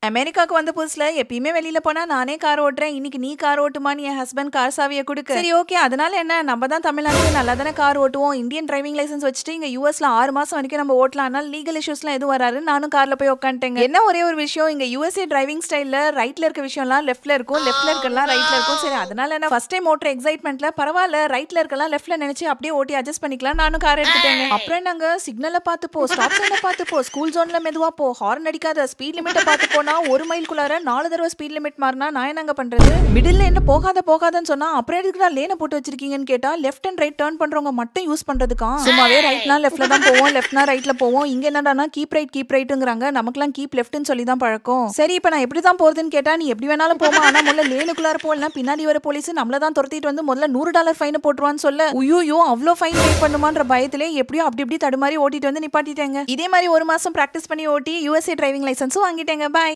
அமெரிக்காக்கு வந்த புதுசுல எப்பயுமே வெளியில போனா நானே கார் ஓட்டுறேன் இன்னைக்கு நீ கார் ஓட்டுமான்னு என் ஹஸ்பண்ட் கார் சாவியை கொடுக்க சரி ஓகே அதனால என்ன நம்ம தான் தமிழ்நாட்டுல நல்லா தானே கார் ஓட்டுவோம் இந்தியன் டிரைவிங் லைசன்ஸ் வச்சுட்டு இங்க யூஎஸ்ல ஆறு மாசம் வரைக்கும் நம்ம ஓட்டலாம் அதனால லீகல் இஷ்யூஸ்லாம் எதுவும் வராது நானும் கார்ல போய் உட்காந்துட்டேங்க என்ன ஒரே ஒரு விஷயம் இங்க யூஎஸ்ஏ டிரைவிங் ஸ்டைல்ல ரைட்ல இருக்க விஷயம்லாம் லெஃப்ட்ல இருக்கும் லெஃப்ட்ல இருக்கலாம் ரைட்ல இருக்கும் சரி அதனால என்ன ஃபர்ஸ்ட் டைம் ஓட்டுற எக்ஸைட்மெண்ட்ல பரவாயில்ல ரைட்ல இருக்கலாம் லெஃப்ட்ல நினைச்சு அப்படியே ஓட்டி அட்ஜஸ்ட் பண்ணிக்கலாம் நானும் கார் எடுத்துட்டேங்க அப்புறம் நாங்க சிக்னலை பார்த்து போ ஸ்டாப் சைனை பார்த்து போ ஸ்கூல் ஜோன்ல மெதுவா போ ஹார்ன் அடிக்காத ஸ்பீட் லிமிட்டை பார்த்து போனா ஒரு மைல்குள்ளார நாலு தடவை ஸ்பீட் லிமிட் மாறினா நான் என்னங்க பண்றது மிடில் என்ன போகாத போகாதன்னு சொன்னா அப்புறம் எதுக்குடா லேனை போட்டு வச்சிருக்கீங்கன்னு கேட்டா லெஃப்ட் அண்ட் ரைட் டர்ன் பண்றவங்க மட்டும் யூஸ் பண்றதுக்கா சும்மாவே ரைட்னா லெஃப்ட்ல தான் போவோம் லெஃப்ட்னா ரைட்ல போவோம் இங்க என்னடானா கீப் ரைட் கீப் ரைட்டுங்கிறாங்க நமக்குலாம் கீப் லெஃப்ட்னு சொல்லி தான் பழக்கம் சரி இப்போ நான் எப்படி தான் போறதுன்னு கேட்டா நீ எப்படி வேணாலும் போமா ஆனா முதல்ல லேனுக்குள்ளார போகலாம் பின்னாடி வர போலீஸ் நம்மள தான் துரத்திட்டு வந்து முதல்ல நூறு டாலர் ஃபைன் போட்டுருவான்னு சொல்ல ஐயோ அவ்வளோ ஃபைன் பே பண்ணுமான்ற பயத்திலே எப்படியோ அப்படி இப்படி தடுமாறி ஓட்டிட்டு வந்து நிப்பாட்டிட்டேங்க இதே மாதிரி ஒரு மாசம் பிராக்டிஸ் பண்ணி ஓட்டி யூஎஸ்ஏ டிரைவிங் லைசன்ஸும் வாங்கிட்டேங்க பாய்